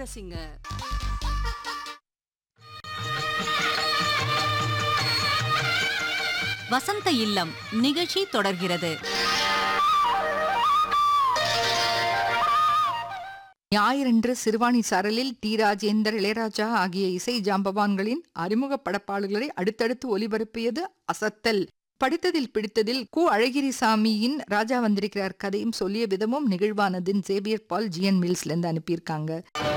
வாசிங்க வசந்த இல்லம் நிகழ்ச்சி தொடர்கிறது ஞாயிறன்று சிறுவாணி சாரலில் டி ராஜேந்தர் இளையராஜா ஆகிய இசை ஜாம்பவான்களின் அறிமுக படப்பாடல்களை அடுத்தடுத்து ஒலிபரப்பியது அசத்தல் படித்ததில் பிடித்ததில் கு அழகிரிசாமியின் ராஜா வந்திருக்கிறார் கதையும் சொல்லிய விதமும் நிகழ்வானதின் சேவியர் பால் ஜிஎன் மில்ஸ்ல இருந்து அனுப்பியிருக்காங்க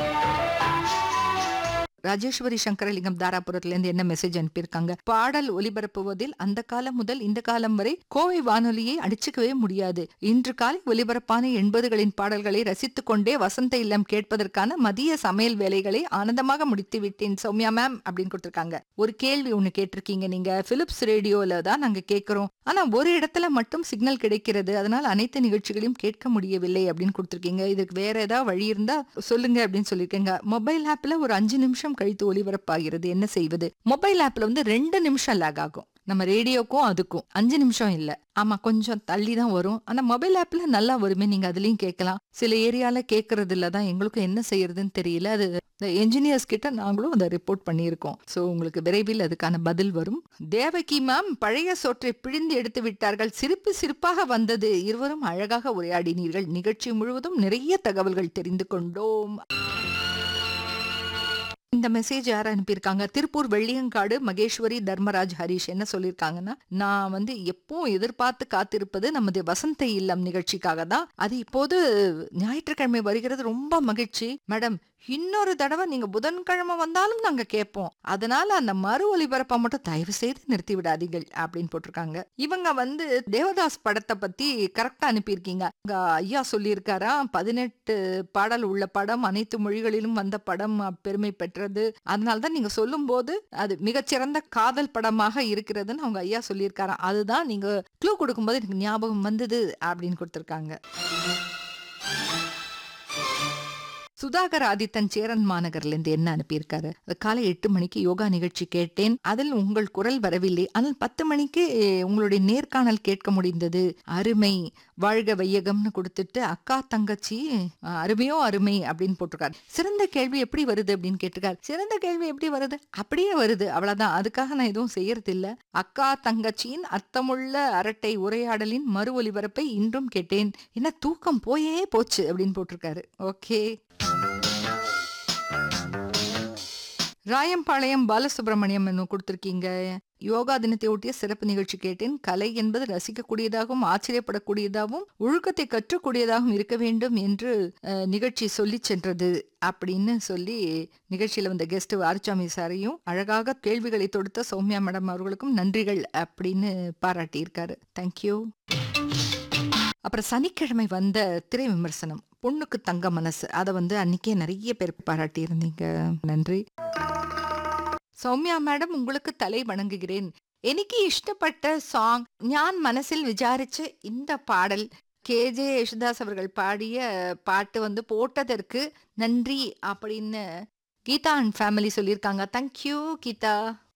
ராஜேஸ்வரி சங்கரலிங்கம் தாராபுரத்துல இருந்து என்ன மெசேஜ் அனுப்பியிருக்காங்க பாடல் ஒலிபரப்புவதில் அந்த காலம் முதல் இந்த காலம் வரை கோவை வானொலியை அடிச்சுக்கவே முடியாது இன்று காலை ஒலிபரப்பான எண்பதுகளின் பாடல்களை ரசித்துக் கொண்டே வசந்த இல்லம் கேட்பதற்கான மதிய சமையல் வேலைகளை ஆனந்தமாக முடித்து விட்டேன் சௌமியா மேம் அப்படின்னு கொடுத்திருக்காங்க ஒரு கேள்வி ஒண்ணு கேட்டிருக்கீங்க நீங்க பிலிப்ஸ் ரேடியோல தான் நாங்க கேட்கிறோம் ஆனா ஒரு இடத்துல மட்டும் சிக்னல் கிடைக்கிறது அதனால அனைத்து நிகழ்ச்சிகளையும் கேட்க முடியவில்லை அப்படின்னு கொடுத்திருக்கீங்க இதுக்கு வேற ஏதாவது வழி இருந்தா சொல்லுங்க அப்படின்னு சொல்லியிருக்கீங்க மொபைல் ஆப்ல ஒரு அஞ்சு நிமிஷம் கழித்து ஒலிபரப்பாகிறது என்ன செய்வது மொபைல் ஆப்ல வந்து ரெண்டு நிமிஷம் லேக் ஆகும் நம்ம ரேடியோக்கும் அதுக்கும் அஞ்சு நிமிஷம் இல்ல ஆமா கொஞ்சம் தள்ளி தான் வரும் ஆனா மொபைல் ஆப்ல நல்லா வருமே நீங்க அதுலயும் கேட்கலாம் சில ஏரியால கேட்கறது இல்ல தான் எங்களுக்கும் என்ன செய்யறதுன்னு தெரியல அது என்ஜினியர்ஸ் கிட்ட நாங்களும் அதை ரிப்போர்ட் பண்ணியிருக்கோம் சோ உங்களுக்கு விரைவில் அதுக்கான பதில் வரும் தேவகி மேம் பழைய சோற்றை பிழிந்து எடுத்து விட்டார்கள் சிரிப்பு சிரிப்பாக வந்தது இருவரும் அழகாக உரையாடினீர்கள் நிகழ்ச்சி முழுவதும் நிறைய தகவல்கள் தெரிந்து கொண்டோம் இந்த மெசேஜ் யார் அனுப்பியிருக்காங்க திருப்பூர் வெள்ளியங்காடு மகேஸ்வரி தர்மராஜ் ஹரிஷ் என்ன சொல்லியிருக்காங்கன்னா நான் வந்து எப்பவும் எதிர்பார்த்து காத்திருப்பது நமது வசந்த இல்லம் நிகழ்ச்சிக்காக தான் அது இப்போது ஞாயிற்றுக்கிழமை வருகிறது ரொம்ப மகிழ்ச்சி மேடம் இன்னொரு தடவை நீங்க புதன்கிழமை வந்தாலும் நாங்க கேட்போம் அதனால அந்த மறு ஒலிபரப்பை மட்டும் தயவு செய்து நிறுத்தி விடாதீர்கள் அப்படின்னு போட்டிருக்காங்க இவங்க வந்து தேவதாஸ் படத்தை பத்தி கரெக்டா அனுப்பியிருக்கீங்க அங்க ஐயா சொல்லியிருக்காரா பதினெட்டு பாடல் உள்ள படம் அனைத்து மொழிகளிலும் வந்த படம் அஹ், பெருமை பெற்றது அதனாலதான் நீங்க சொல்லும் போது அது மிகச்சிறந்த காதல் படமாக இருக்கிறதுன்னு அவங்க ஐயா சொல்லியிருக்காராம் அதுதான் நீங்க க்ளூ கொடுக்கும்போது எனக்கு ஞாபகம் வந்தது அப்படின்னு கொடுத்திருக்காங்க சுதாகர் ஆதித்தன் சேரன் மாநகர்ல இருந்து என்ன அனுப்பியிருக்காரு காலை எட்டு மணிக்கு யோகா நிகழ்ச்சி கேட்டேன் அதில் உங்கள் குரல் வரவில்லை ஆனால் பத்து மணிக்கு அஹ், உங்களுடைய நேர்காணல் கேட்க முடிந்தது அருமை வாழ்க வையகம்னு கொடுத்துட்டு அக்கா தங்கச்சி அஹ், அருமையோ அருமை அப்படின்னு போட்டிருக்காரு சிறந்த கேள்வி எப்படி வருது அப்படின்னு கேட்டிருக்காரு சிறந்த கேள்வி எப்படி வருது அப்படியே வருது அவ்வளவுதான் அதுக்காக நான் எதுவும் செய்யறது இல்ல அக்கா தங்கச்சியின் அர்த்தமுள்ள அரட்டை உரையாடலின் மறு ஒலிபரப்பை இன்றும் கேட்டேன் என்ன தூக்கம் போயே போச்சு அப்படின்னு போட்டிருக்காரு ஓகே ராயம்பாளையம் பாலசுப்ரமணியம் என்ன கொடுத்துருக்கீங்க யோகா தினத்தை ஒட்டிய சிறப்பு நிகழ்ச்சி கேட்டேன் கலை என்பது ரசிக்கக்கூடியதாகவும் ஆச்சரியப்படக்கூடியதாகவும் ஒழுக்கத்தை கற்றக்கூடியதாகவும் இருக்க வேண்டும் என்று அஹ், நிகழ்ச்சி சொல்லி சென்றது அப்படின்னு சொல்லி நிகழ்ச்சியில வந்த கெஸ்ட் ஆர்ச்சாமி சாரையும் அழகாக கேள்விகளை தொடுத்த சௌமியா மேடம் அவர்களுக்கும் நன்றிகள் அப்படின்னு பாராட்டியிருக்காரு தேங்க்யூ அப்புறம் சனிக்கிழமை வந்த திரை விமர்சனம் பொண்ணுக்கு தங்க மனசு அதை வந்து அன்னைக்கே நிறைய பேர் பாராட்டி இருந்தீங்க நன்றி சௌமியா மேடம் உங்களுக்கு தலை வணங்குகிறேன் എനിക്ക് ഇഷ്ടപ്പെട്ട சாங் ഞാൻ മനസ്സിൽ വിചാരിച്ച இந்த பாடல் கேஜே யேசுதாஸ் அவர்கள் பாடிய பாட்டு வந்து போட்டதற்கு நன்றி அப்படின்னு கீதா அண்ட் ஃபேமிலி சொல்லியிருக்காங்க தேங்க்யூ கீதா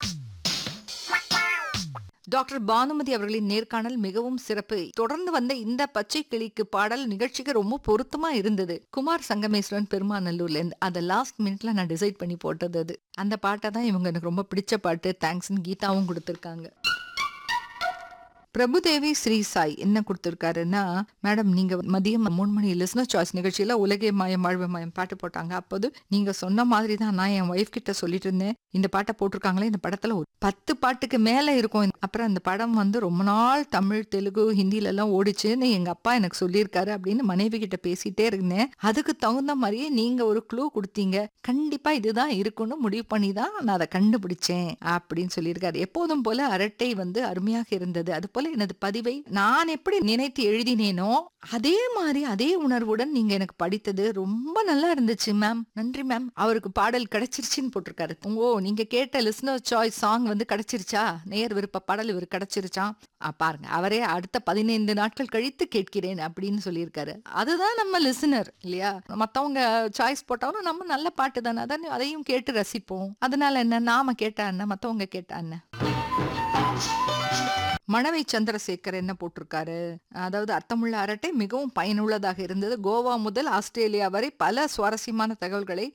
டாக்டர் பானுமதி அவர்களின் நேர்காணல் மிகவும் சிறப்பு தொடர்ந்து வந்த இந்த பச்சை கிளிக்கு பாடல் நிகழ்ச்சிக்கு ரொம்ப பொருத்தமா இருந்தது குமார் சங்கமேஸ்வரன் பெருமாநல்லூர்ல இருந்து அதை லாஸ்ட் மினிட்ல நான் டிசைட் பண்ணி போட்டது அது அந்த பாட்டை தான் இவங்க எனக்கு ரொம்ப பிடிச்ச பாட்டு தேங்க்ஸ்னு கீதாவும் கொடுத்துருக்காங்க பிரபுதேவி ஸ்ரீ சாய் என்ன கொடுத்துருக்காருன்னா மேடம் நீங்க மதியம் மூணு மணி லிஸ்னர் சாய்ஸ் நிகழ்ச்சியில உலகே மாயம் வாழ்வு மாயம் பாட்டு போட்டாங்க அப்போது நீங்க சொன்ன மாதிரி தான் நான் என் ஒய்ஃப் கிட்ட சொல்லிட்டு இருந்தேன் இந்த பாட்டை போட்டிருக்காங்களே இந்த படத்துல ஒரு பத்து பாட்டுக்கு மேல இருக்கும் அப்புறம் அந்த படம் வந்து ரொம்ப நாள் தமிழ் தெலுங்கு ஹிந்தில எல்லாம் ஓடிச்சுன்னு எங்க அப்பா எனக்கு சொல்லியிருக்காரு அப்படின்னு மனைவி கிட்ட பேசிட்டே இருந்தேன் அதுக்கு தகுந்த மாதிரியே நீங்க ஒரு க்ளூ கொடுத்தீங்க கண்டிப்பா இதுதான் இருக்கும்னு முடிவு பண்ணி தான் நான் அதை கண்டுபிடிச்சேன் அப்படின்னு சொல்லியிருக்காரு எப்போதும் போல அரட்டை வந்து அருமையாக இருந்தது அது போல எனது பதிவை நான் எப்படி நினைத்து எழுதினேனோ அதே மாதிரி அதே உணர்வுடன் நீங்க எனக்கு படித்தது ரொம்ப நல்லா இருந்துச்சு மேம் நன்றி மேம் அவருக்கு பாடல் கிடைச்சிருச்சுன்னு போட்டிருக்காரு ஓ நீங்க கேட்ட லிஸ்னர் சாய்ஸ் சாங் வந்து கிடைச்சிருச்சா நேர் விருப்ப பாடல் இவர் கிடைச்சிருச்சான் ஆ, பாருங்க அவரே அடுத்த பதினைந்து நாட்கள் கழித்து கேட்கிறேன் அப்படின்னு சொல்லியிருக்காரு அதுதான் நம்ம லிசனர் இல்லையா மத்தவங்க சாய்ஸ் போட்டாலும் நம்ம நல்ல பாட்டு தானே அதான் அதையும் கேட்டு ரசிப்போம் அதனால என்ன நாம கேட்டா என்ன மத்தவங்க கேட்டா என்ன மணவை சந்திரசேகர் என்ன போட்டிருக்காரு அதாவது அர்த்தமுள்ள அரட்டை மிகவும் பயனுள்ளதாக இருந்தது கோவா முதல் ஆஸ்திரேலியா வரை பல சுவாரஸ்யமான தகவல்களை